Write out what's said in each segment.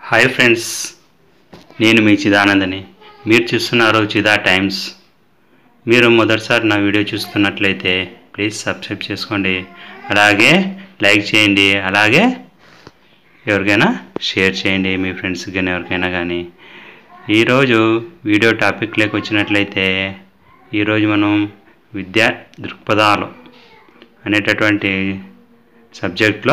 hi friends నేను మీ చిదానందని మీరు చూస్తున్నారు చిదా టైమ్స్ మీరు మొదటిసారి నా వీడియో చూస్తున్నట్లయితే ప్లీజ్ సబ్స్క్రైబ్ చేసుకోండి అలాగే లైక్ చేయండి అలాగే ఎవరికైనా షేర్ చేయండి మీ ఫ్రెండ్స్కి కానీ ఎవరికైనా కానీ ఈరోజు వీడియో టాపిక్లోకి వచ్చినట్లయితే ఈరోజు మనం విద్యా దృక్పథాలు అనేటటువంటి సబ్జెక్ట్లో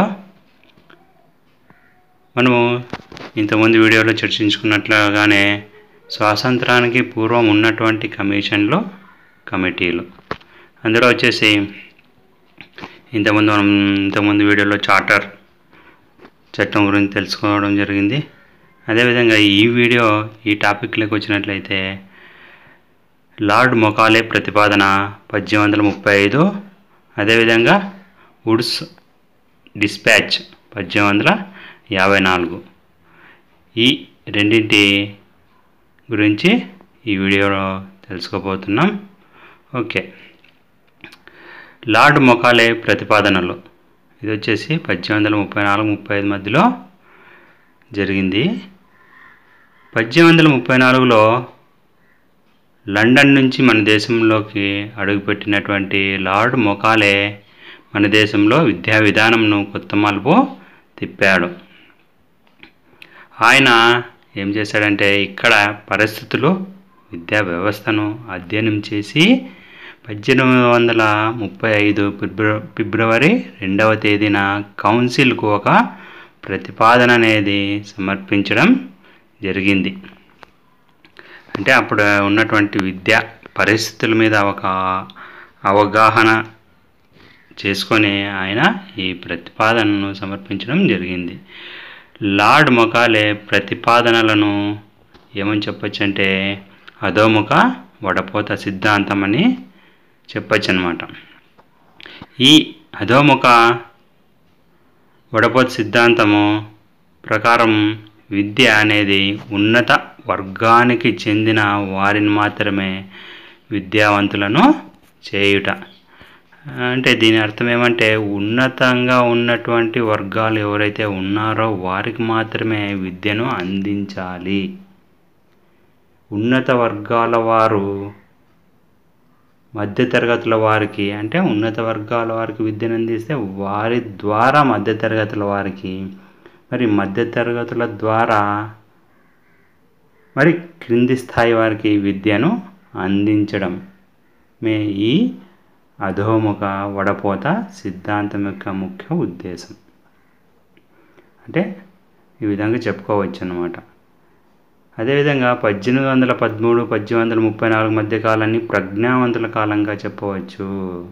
మనము ఇంతకుముందు వీడియోలో చర్చించుకున్నట్లుగానే స్వాతంత్రానికి పూర్వం ఉన్నటువంటి కమిషన్లు కమిటీలు అందులో వచ్చేసి ఇంతకుముందు మనం ఇంతకుముందు వీడియోలో చార్టర్ చట్టం గురించి తెలుసుకోవడం జరిగింది అదేవిధంగా ఈ వీడియో ఈ టాపిక్లోకి వచ్చినట్లయితే లార్డ్ మొకాలే ప్రతిపాదన పద్దెనిమిది వందల ముప్పై ఐదు అదేవిధంగా వుడ్స్ డిస్పాచ్ పద్దెనిమిది వందల యాభై నాలుగు ఈ రెండింటి గురించి ఈ వీడియోలో తెలుసుకోబోతున్నాం ఓకే లార్డ్ మొకాలే ప్రతిపాదనలు ఇది వచ్చేసి పద్దెనిమిది వందల ముప్పై నాలుగు ముప్పై ఐదు మధ్యలో జరిగింది పద్దెనిమిది వందల ముప్పై నాలుగులో లండన్ నుంచి మన దేశంలోకి అడుగుపెట్టినటువంటి లార్డ్ మొకాలే మన దేశంలో విద్యా విధానంను కొత్త మలుపు తిప్పాడు ఆయన ఏం చేశాడంటే ఇక్కడ పరిస్థితులు విద్యా వ్యవస్థను అధ్యయనం చేసి పద్దెనిమిది వందల ముప్పై ఐదు ఫిబ్రవ ఫిబ్రవరి రెండవ తేదీన కౌన్సిల్కు ఒక ప్రతిపాదన అనేది సమర్పించడం జరిగింది అంటే అప్పుడు ఉన్నటువంటి విద్యా పరిస్థితుల మీద ఒక అవగాహన చేసుకొని ఆయన ఈ ప్రతిపాదనను సమర్పించడం జరిగింది లార్డ్ మొకాలే ప్రతిపాదనలను ఏమని చెప్పొచ్చు అంటే అధోముఖ వడపోత సిద్ధాంతం అని చెప్పచ్చు అనమాట ఈ అధోముఖ వడపోత సిద్ధాంతము ప్రకారం విద్య అనేది ఉన్నత వర్గానికి చెందిన వారిని మాత్రమే విద్యావంతులను చేయుట అంటే దీని అర్థం ఏమంటే ఉన్నతంగా ఉన్నటువంటి వర్గాలు ఎవరైతే ఉన్నారో వారికి మాత్రమే విద్యను అందించాలి ఉన్నత వర్గాల వారు మధ్యతరగతుల వారికి అంటే ఉన్నత వర్గాల వారికి విద్యను అందిస్తే వారి ద్వారా మధ్యతరగతుల వారికి మరి మధ్యతరగతుల ద్వారా మరి క్రింది స్థాయి వారికి విద్యను అందించడం మే ఈ అధోముఖ వడపోత సిద్ధాంతం యొక్క ముఖ్య ఉద్దేశం అంటే ఈ విధంగా చెప్పుకోవచ్చు అన్నమాట అదేవిధంగా పద్దెనిమిది వందల పదమూడు పద్దెనిమిది వందల ముప్పై నాలుగు మధ్య కాలాన్ని ప్రజ్ఞావంతుల కాలంగా చెప్పవచ్చు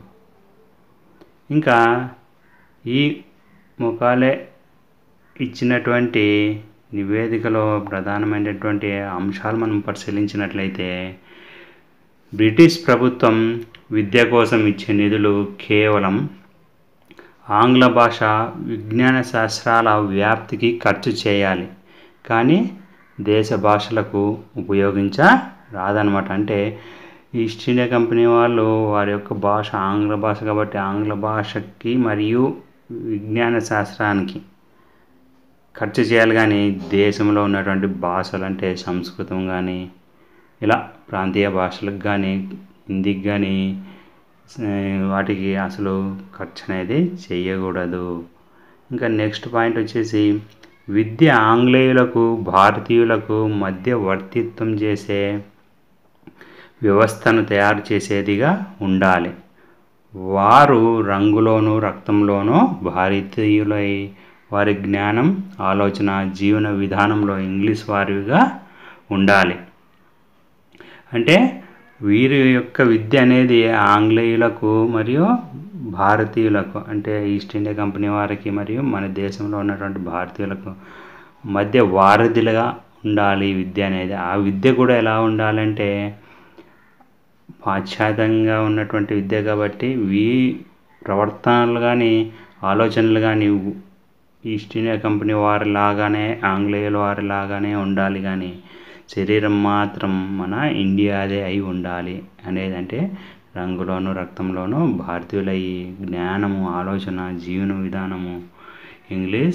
ఇంకా ఈ ముఖాలే ఇచ్చినటువంటి నివేదికలో ప్రధానమైనటువంటి అంశాలు మనం పరిశీలించినట్లయితే బ్రిటిష్ ప్రభుత్వం విద్య కోసం ఇచ్చే నిధులు కేవలం ఆంగ్ల భాష విజ్ఞాన శాస్త్రాల వ్యాప్తికి ఖర్చు చేయాలి కానీ దేశ భాషలకు ఉపయోగించ రాదనమాట అంటే ఈస్ట్ ఇండియా కంపెనీ వాళ్ళు వారి యొక్క భాష ఆంగ్ల భాష కాబట్టి ఆంగ్ల భాషకి మరియు విజ్ఞాన శాస్త్రానికి ఖర్చు చేయాలి కానీ దేశంలో ఉన్నటువంటి భాషలు అంటే సంస్కృతం కానీ ఇలా ప్రాంతీయ భాషలకు కానీ హిందీకి కానీ వాటికి అసలు ఖర్చు అనేది చేయకూడదు ఇంకా నెక్స్ట్ పాయింట్ వచ్చేసి విద్య ఆంగ్లేయులకు భారతీయులకు మధ్య వర్తిత్వం చేసే వ్యవస్థను తయారు చేసేదిగా ఉండాలి వారు రంగులోనూ రక్తంలోనూ భారతీయులై వారి జ్ఞానం ఆలోచన జీవన విధానంలో ఇంగ్లీష్ వారిగా ఉండాలి అంటే వీరి యొక్క విద్య అనేది ఆంగ్లేయులకు మరియు భారతీయులకు అంటే ఈస్ట్ ఇండియా కంపెనీ వారికి మరియు మన దేశంలో ఉన్నటువంటి భారతీయులకు మధ్య వారధిలుగా ఉండాలి విద్య అనేది ఆ విద్య కూడా ఎలా ఉండాలంటే పాశ్చాత్యంగా ఉన్నటువంటి విద్య కాబట్టి వీ ప్రవర్తనలు కానీ ఆలోచనలు కానీ ఈస్ట్ ఇండియా కంపెనీ వారి లాగానే ఆంగ్లేయుల వారి లాగానే ఉండాలి కానీ శరీరం మాత్రం మన ఇండియాదే అయి ఉండాలి అనేది అంటే రంగులోను రక్తంలోనూ భారతీయులయ్యి జ్ఞానము ఆలోచన జీవన విధానము ఇంగ్లీష్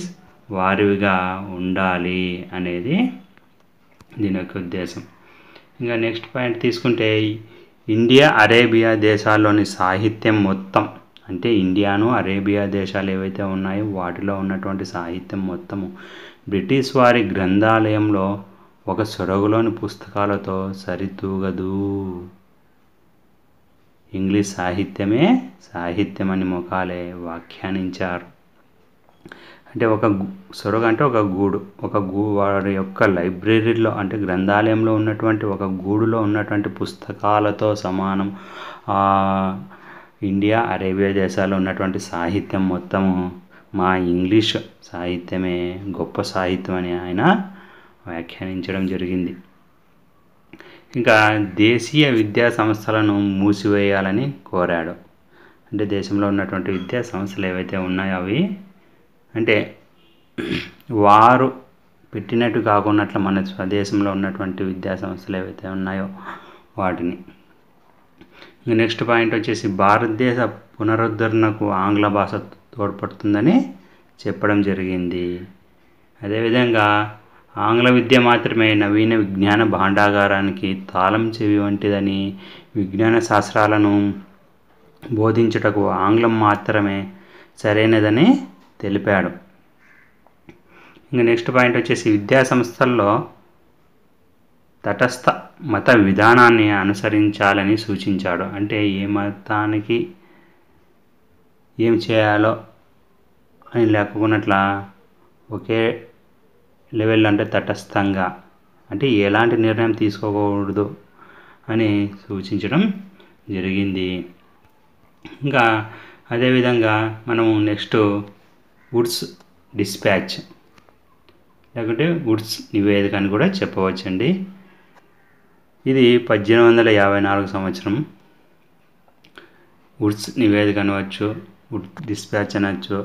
వారివిగా ఉండాలి అనేది దీని యొక్క ఉద్దేశం ఇంకా నెక్స్ట్ పాయింట్ తీసుకుంటే ఇండియా అరేబియా దేశాల్లోని సాహిత్యం మొత్తం అంటే ఇండియాను అరేబియా దేశాలు ఏవైతే ఉన్నాయో వాటిలో ఉన్నటువంటి సాహిత్యం మొత్తము బ్రిటిష్ వారి గ్రంథాలయంలో ఒక సొరగులోని పుస్తకాలతో సరితూగదు ఇంగ్లీష్ సాహిత్యమే సాహిత్యం అని మొకాలే వ్యాఖ్యానించారు అంటే ఒక గు- సొరగ అంటే ఒక గూడు ఒక గూ వారి యొక్క లైబ్రరీలో అంటే గ్రంథాలయంలో ఉన్నటువంటి ఒక గూడులో ఉన్నటువంటి పుస్తకాలతో సమానం ఆ ఇండియా అరేబియా దేశాల్లో ఉన్నటువంటి సాహిత్యం మొత్తము మా ఇంగ్లీష్ సాహిత్యమే గొప్ప సాహిత్యం అని ఆయన వ్యాఖ్యానించడం జరిగింది ఇంకా దేశీయ విద్యా సంస్థలను మూసివేయాలని కోరాడు అంటే దేశంలో ఉన్నటువంటి విద్యా సంస్థలు ఏవైతే ఉన్నాయో అవి అంటే వారు పెట్టినట్టు కాకున్నట్లు మన స్వదేశంలో ఉన్నటువంటి విద్యా సంస్థలు ఏవైతే ఉన్నాయో వాటిని ఇంకా నెక్స్ట్ పాయింట్ వచ్చేసి భారతదేశ పునరుద్ధరణకు ఆంగ్ల భాష తోడ్పడుతుందని చెప్పడం జరిగింది అదేవిధంగా ఆంగ్ల విద్య మాత్రమే నవీన విజ్ఞాన భాండాగారానికి తాళం చెవి వంటిదని విజ్ఞాన శాస్త్రాలను బోధించుటకు ఆంగ్లం మాత్రమే సరైనదని తెలిపాడు ఇంకా నెక్స్ట్ పాయింట్ వచ్చేసి విద్యా సంస్థల్లో తటస్థ మత విధానాన్ని అనుసరించాలని సూచించాడు అంటే ఏ మతానికి ఏం చేయాలో అని లేకున్నట్లా ఒకే లెవెల్ అంటే తటస్థంగా అంటే ఎలాంటి నిర్ణయం తీసుకోకూడదు అని సూచించడం జరిగింది ఇంకా అదేవిధంగా మనము నెక్స్ట్ వుడ్స్ డిస్పాచ్ లేకుంటే వుడ్స్ నివేదిక అని కూడా చెప్పవచ్చండి ఇది పద్దెనిమిది వందల యాభై నాలుగు సంవత్సరం వుడ్స్ నివేదిక అనవచ్చు వుడ్ డిస్పాచ్ అనవచ్చు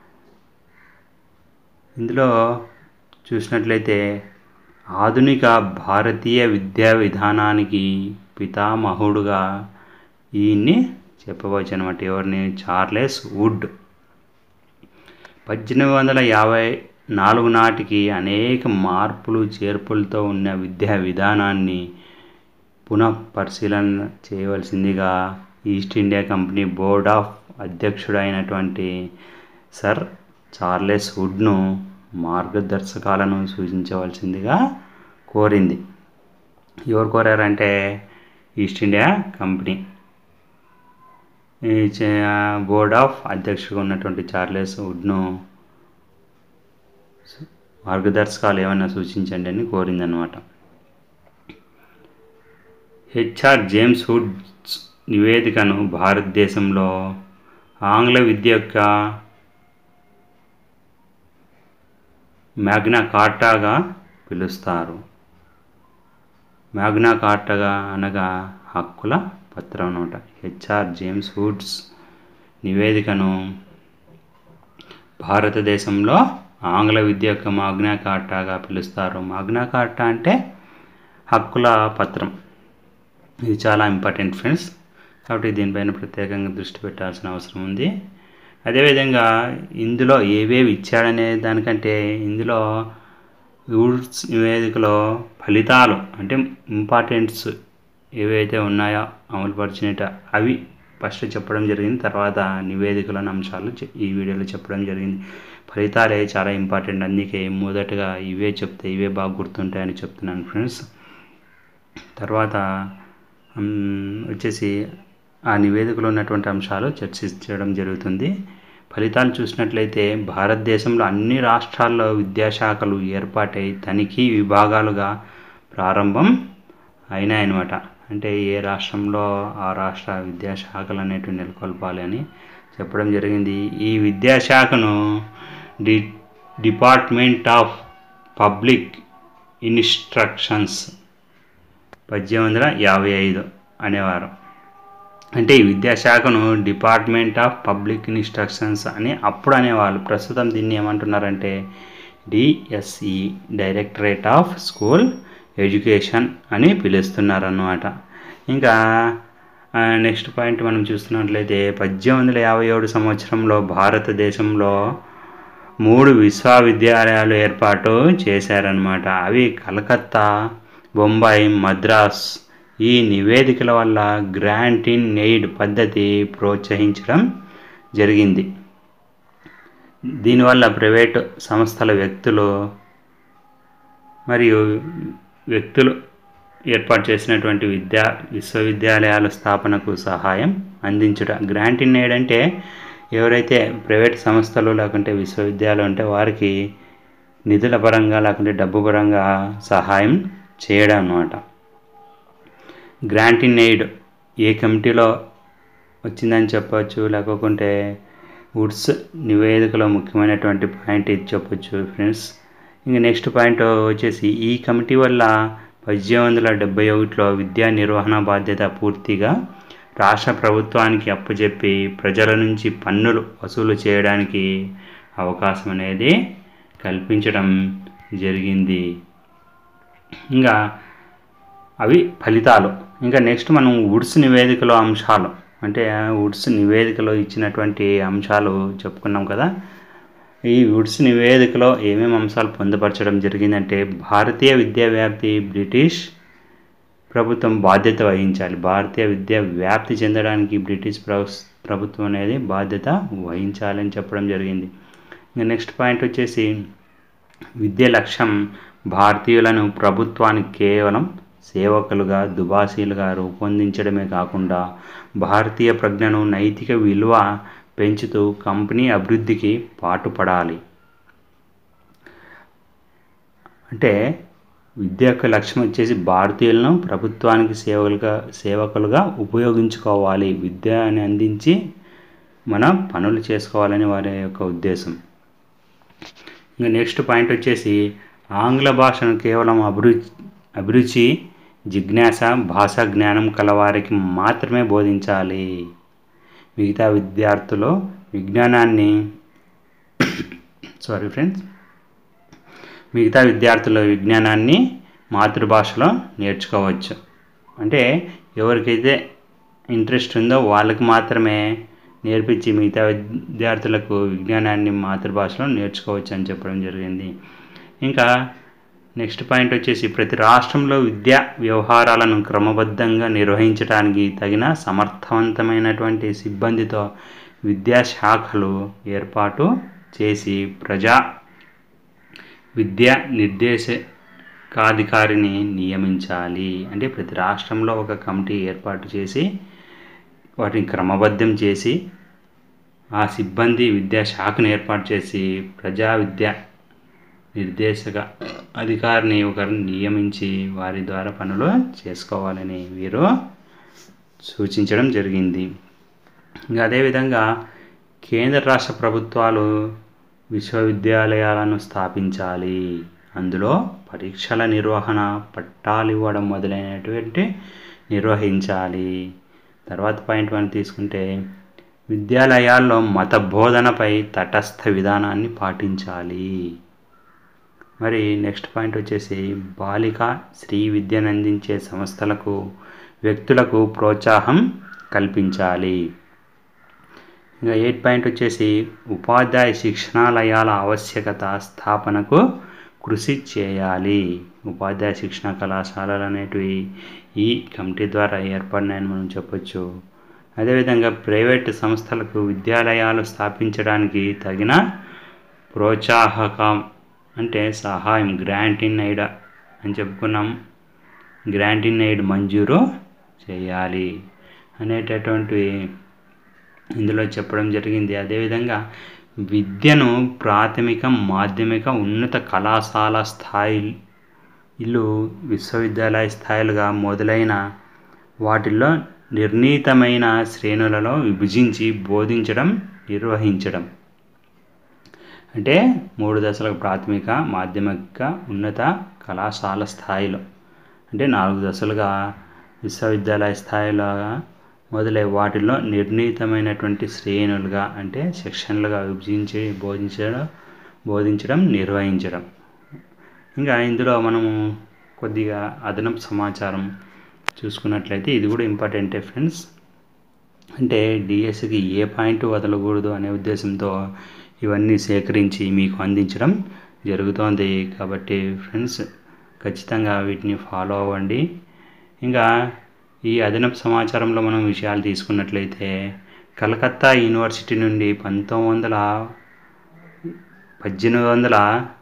ఇందులో చూసినట్లయితే ఆధునిక భారతీయ విద్యా విధానానికి పితామహుడుగా ఈయన్ని చెప్పవచ్చు అనమాట ఎవరిని చార్లెస్ వుడ్ పద్దెనిమిది వందల యాభై నాలుగు నాటికి అనేక మార్పులు చేర్పులతో ఉన్న విద్యా విధానాన్ని పునః పరిశీలన చేయవలసిందిగా East India company board of అధ్యక్షుడైనటువంటి సర్ చార్లెస్ వుడ్ను మార్గదర్శకాలను సూచించవలసిందిగా కోరింది ఎవరు కోరారంటే ఈస్ట్ ఇండియా కంపెనీ ఈ చే- బోర్డ్ ఆఫ్ అధ్యక్షుడు ఉన్నటువంటి చార్లెస్ వుడ్ను మార్గదర్శకాలు ఏమైనా సూచించండి అని కోరిందనమాట హెచ్ఆర్ జేమ్స్ వుడ్స్ నివేదికను భారతదేశంలో ఆంగ్ల విద్య యొక్క మ్యాగ్నా కార్టాగా పిలుస్తారు మ్యాగ్నా కార్టాగా అనగా హక్కుల పత్రం అనమాట హెచ్ఆర్ జేమ్స్ వుడ్స్ నివేదికను భారతదేశంలో ఆంగ్ల విద్య యొక్క మాగ్నా కార్టాగా పిలుస్తారు మాగ్నా కార్టా అంటే హక్కుల పత్రం ఇది చాలా ఇంపార్టెంట్ ఫ్రెండ్స్ కాబట్టి దీనిపైన ప్రత్యేకంగా దృష్టి పెట్టాల్సిన అవసరం ఉంది అదేవిధంగా ఇందులో ఏవేవి ఇచ్చాడనే దానికంటే ఇందులో రూల్స్ నివేదికలో ఫలితాలు అంటే ఇంపార్టెంట్స్ ఏవైతే ఉన్నాయో అమలుపరిచినట్టు అవి ఫస్ట్ చెప్పడం జరిగింది తర్వాత నివేదికలోని అంశాలు చె- ఈ వీడియోలో చెప్పడం జరిగింది ఫలితాలే చాలా ఇంపార్టెంట్ అందుకే మొదటగా ఇవే చెప్తే ఇవే బాగా గుర్తుంటాయని చెప్తున్నాను ఫ్రెండ్స్ తర్వాత మ్, వచ్చేసి ఆ నివేదికలో ఉన్నటువంటి అంశాలు చర్చించడం జరుగుతుంది ఫలితాలు చూసినట్లయితే భారతదేశంలో అన్ని రాష్ట్రాల్లో విద్యాశాఖలు ఏర్పాటై తనిఖీ విభాగాలుగా ప్రారంభం అయినాయన్నమాట అంటే ఏ రాష్ట్రంలో ఆ రాష్ట్ర విద్యాశాఖలు అనేటివి నెలకొల్పాలి అని చెప్పడం జరిగింది ఈ విద్యాశాఖను D department of public instructions పద్దెనిమిది వందల యాభై ఐదు అనేవారు అంటే ఈ విద్యాశాఖను డిపార్ట్మెంట్ ఆఫ్ పబ్లిక్ ఇన్స్ట్రక్షన్స్ అని అప్పుడు అనేవాళ్ళు ప్రస్తుతం దీన్ని ఏమంటున్నారంటే DSE directorate of school education అని పిలుస్తున్నారు అన్నమాట ఇంకా నెక్స్ట్ పాయింట్ మనం చూస్తున్నట్లయితే పద్దెనిమిది వందల యాభై ఏడు సంవత్సరంలో భారతదేశంలో మూడు విశ్వవిద్యాలయాలు ఏర్పాటు చేశారనమాట అవి కలకత్తా బొంబాయి మద్రాస్ ఈ నివేదికల వల్ల గ్రాంట్ ఇన్ ఎయిడ్ పద్ధతి ప్రోత్సహించడం జరిగింది దీనివల్ల ప్రైవేటు సంస్థల వ్యక్తులు మరియు వ్యక్తులు ఏర్పాటు చేసినటువంటి విద్యా విశ్వవిద్యాలయాల స్థాపనకు సహాయం అందించుట గ్రాంట్ ఇన్ ఎయిడ్ అంటే ఎవరైతే ప్రైవేట్ సంస్థలు లేకుంటే విశ్వవిద్యాలయం ఉంటే వారికి నిధుల పరంగా లేకుంటే డబ్బు పరంగా సహాయం చేయడం అన్నమాట గ్రాంట్ ఇన్ ఎయిడ్ ఏ కమిటీలో వచ్చిందని చెప్పవచ్చు లేకుంటే వుడ్స్ నివేదికలో ముఖ్యమైనటువంటి పాయింట్ ఇది చెప్పొచ్చు ఫ్రెండ్స్ ఇంక నెక్స్ట్ పాయింట్ వచ్చేసి ఈ కమిటీ వల్ల పద్దెనిమిది వందల డెబ్బై ఒకటిలో విద్యా నిర్వహణ బాధ్యత పూర్తిగా రాష్ట్ర ప్రభుత్వానికి అప్పచెప్పి ప్రజల నుంచి పన్నులు వసూలు చేయడానికి అవకాశం అనేది కల్పించడం జరిగింది ఇంకా అవి ఫలితాలు ఇంకా నెక్స్ట్ మనం వుడ్స్ నివేదికలో అంశాలు అంటే వుడ్స్ నివేదికలో ఇచ్చినటువంటి అంశాలు చెప్పుకున్నాం కదా ఈ వుడ్స్ నివేదికలో ఏమేమి అంశాలు పొందుపరచడం జరిగిందంటే భారతీయ విద్యా వ్యాప్తి బ్రిటిష్ ప్రభుత్వం బాధ్యత వహించాలి భారతీయ విద్య వ్యాప్తి చెందడానికి బ్రిటిష్ ప్రభుత్వం అనేది బాధ్యత వహించాలని చెప్పడం జరిగింది ఇంకా నెక్స్ట్ పాయింట్ వచ్చేసి విద్య లక్ష్యం భారతీయులను ప్రభుత్వానికి కేవలం సేవకులుగా దుబాసీలుగా రూపొందించడమే కాకుండా భారతీయ ప్రజ్ఞను నైతిక విలువ పెంచుతూ కంపెనీ అభివృద్ధికి పాటుపడాలి అంటే విద్య యొక్క లక్ష్యం వచ్చేసి భారతీయులను ప్రభుత్వానికి సేవలుగా సేవకులుగా ఉపయోగించుకోవాలి విద్యని అందించి మన పనులు చేసుకోవాలని వారి యొక్క ఉద్దేశం ఇంకా నెక్స్ట్ పాయింట్ వచ్చేసి ఆంగ్ల భాషను కేవలం అభిరుచి అభిరుచి జిజ్ఞాస భాషా జ్ఞానం కలవారికి మాత్రమే బోధించాలి మిగతా విద్యార్థులు విజ్ఞానాన్ని సారీ ఫ్రెండ్స్ మిగతా విద్యార్థులు విజ్ఞానాన్ని మాతృభాషలో నేర్చుకోవచ్చు అంటే ఎవరికైతే ఇంట్రెస్ట్ ఉందో వాళ్ళకి మాత్రమే నేర్పించి మిగతా విద్యార్థులకు విజ్ఞానాన్ని మాతృభాషలో నేర్చుకోవచ్చు అని చెప్పడం జరిగింది ఇంకా నెక్స్ట్ పాయింట్ వచ్చేసి ప్రతి రాష్ట్రంలో విద్యా వ్యవహారాలను క్రమబద్ధంగా నిర్వహించడానికి తగిన సమర్థవంతమైనటువంటి సిబ్బందితో విద్యాశాఖలు ఏర్పాటు చేసి ప్రజా విద్యా నిర్దేశకాధికారిని నియమించాలి అంటే ప్రతి రాష్ట్రంలో ఒక కమిటీ ఏర్పాటు చేసి వాటిని క్రమబద్ధం చేసి ఆ సిబ్బంది విద్యాశాఖను ఏర్పాటు చేసి ప్రజా విద్య నిర్దేశక అధికారిని ఒకరిని నియమించి వారి ద్వారా పనులు చేసుకోవాలని వీరు సూచించడం జరిగింది ఇంకా అదేవిధంగా కేంద్ర రాష్ట్ర ప్రభుత్వాలు విశ్వవిద్యాలయాలను స్థాపించాలి అందులో పరీక్షల నిర్వహణ పట్టాలు ఇవ్వడం మొదలైనటువంటి నిర్వహించాలి తర్వాత పాయింట్ వన్ తీసుకుంటే విద్యాలయాల్లో మత బోధనపై తటస్థ విధానాన్ని పాటించాలి మరి నెక్స్ట్ పాయింట్ వచ్చేసి బాలిక స్త్రీ విద్యను అందించే సంస్థలకు వ్యక్తులకు ప్రోత్సాహం కల్పించాలి ఇంకా ఎయిట్ పాయింట్ వచ్చేసి ఉపాధ్యాయ శిక్షణాలయాల ఆవశ్యకత స్థాపనకు కృషి చేయాలి ఉపాధ్యాయ శిక్షణ కళాశాలలు అనేటివి ఈ కమిటీ ద్వారా ఏర్పడినాయని మనం చెప్పొచ్చు అదేవిధంగా ప్రైవేట్ సంస్థలకు విద్యాలయాలు స్థాపించడానికి తగిన ప్రోత్సాహకం అంటే సహాయం గ్రాంట్ ఇన్ ఎయిడ్ అని చెప్పుకున్నాం గ్రాంట్ ఇన్ ఎయిడ్ మంజూరు చేయాలి అనేటటువంటి ఇందులో చెప్పడం జరిగింది అదేవిధంగా విద్యను ప్రాథమిక మాధ్యమిక ఉన్నత కళాశాల స్థాయి ఇల్లు విశ్వవిద్యాలయ స్థాయిలుగా మొదలైన వాటిల్లో నిర్ణీతమైన శ్రేణులలో విభజించి బోధించడం నిర్వహించడం అంటే మూడు దశలకు ప్రాథమిక మాధ్యమిక ఉన్నత కళాశాల స్థాయిలో అంటే నాలుగు దశలుగా విశ్వవిద్యాలయ స్థాయిలో మొదలై వాటిలో నిర్ణీతమైనటువంటి శ్రేణులుగా అంటే సెక్షన్లుగా విభజించి బోధించడం బోధించడం నిర్వహించడం ఇంకా ఇందులో మనము కొద్దిగా అదనపు సమాచారం చూసుకున్నట్లయితే ఇది కూడా ఇంపార్టెంటే ఫ్రెండ్స్ అంటే డిఎస్సికి ఏ పాయింట్ వదలకూడదు అనే ఉద్దేశంతో ఇవన్నీ సేకరించి మీకు అందించడం జరుగుతోంది కాబట్టి ఫ్రెండ్స్ ఖచ్చితంగా వీటిని ఫాలో అవ్వండి ఇంకా ఈ అదనపు సమాచారంలో మనం విషయాలు తీసుకున్నట్లయితే కలకత్తా యూనివర్సిటీ నుండి పంతొమ్మిది వందల పద్దెనిమిది వందల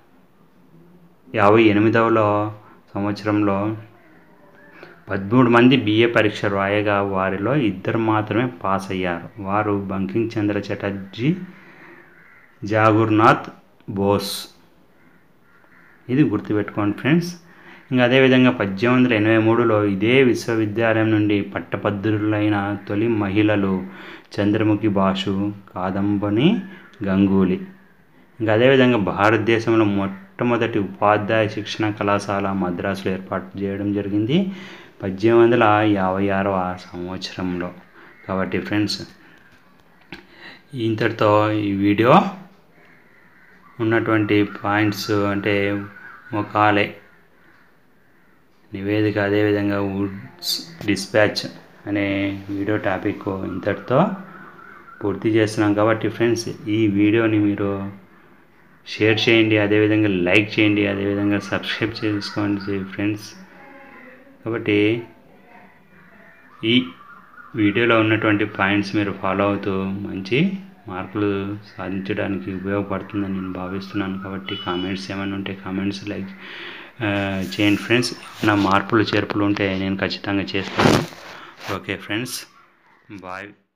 యాభై ఎనిమిదవలో సంవత్సరంలో పదమూడు మంది బిఏ పరీక్ష రాయగా వారిలో ఇద్దరు మాత్రమే పాస్ అయ్యారు వారు బంకింగ్ చంద్ర చటర్జీ జాగుర్నాథ్ బోస్ ఇది గుర్తుపెట్టుకోండి ఫ్రెండ్స్ ఇంకా అదేవిధంగా పద్దెనిమిది వందల ఎనభై మూడులో ఇదే విశ్వవిద్యాలయం నుండి పట్టభద్రులైన తొలి మహిళలు చంద్రముఖి బాసు కాదంబని గంగూలీ ఇంకా అదేవిధంగా భారతదేశంలో మొట్టమొదటి ఉపాధ్యాయ శిక్షణ కళాశాల మద్రాసులో ఏర్పాటు చేయడం జరిగింది పద్దెనిమిది వందల యాభై ఆరవ సంవత్సరంలో కాబట్టి ఫ్రెండ్స్ ఇంతటితో ఈ వీడియో ఉన్నటువంటి పాయింట్స్ అంటే మొకాలే నివేదిక అదేవిధంగా వుడ్స్ డిస్పాచ్ అనే వీడియో టాపిక్ ఇంతటితో పూర్తి చేస్తున్నాం కాబట్టి ఫ్రెండ్స్ ఈ వీడియోని మీరు షేర్ చేయండి అదేవిధంగా లైక్ చేయండి అదేవిధంగా సబ్స్క్రైబ్ చేసుకోండి ఫ్రెండ్స్ కాబట్టి ఈ వీడియోలో ఉన్నటువంటి పాయింట్స్ మీరు ఫాలో అవుతూ మంచి మార్కులు సాధించడానికి ఉపయోగపడుతుందని నేను భావిస్తున్నాను కాబట్టి కామెంట్స్ ఏమైనా ఉంటే కామెంట్స్ లైక్ చేయండి ఫ్రెండ్స్ నా మార్పులు చేర్పులు ఉంటే నేను ఖచ్చితంగా చేస్తాను ఓకే ఫ్రెండ్స్ బాయ్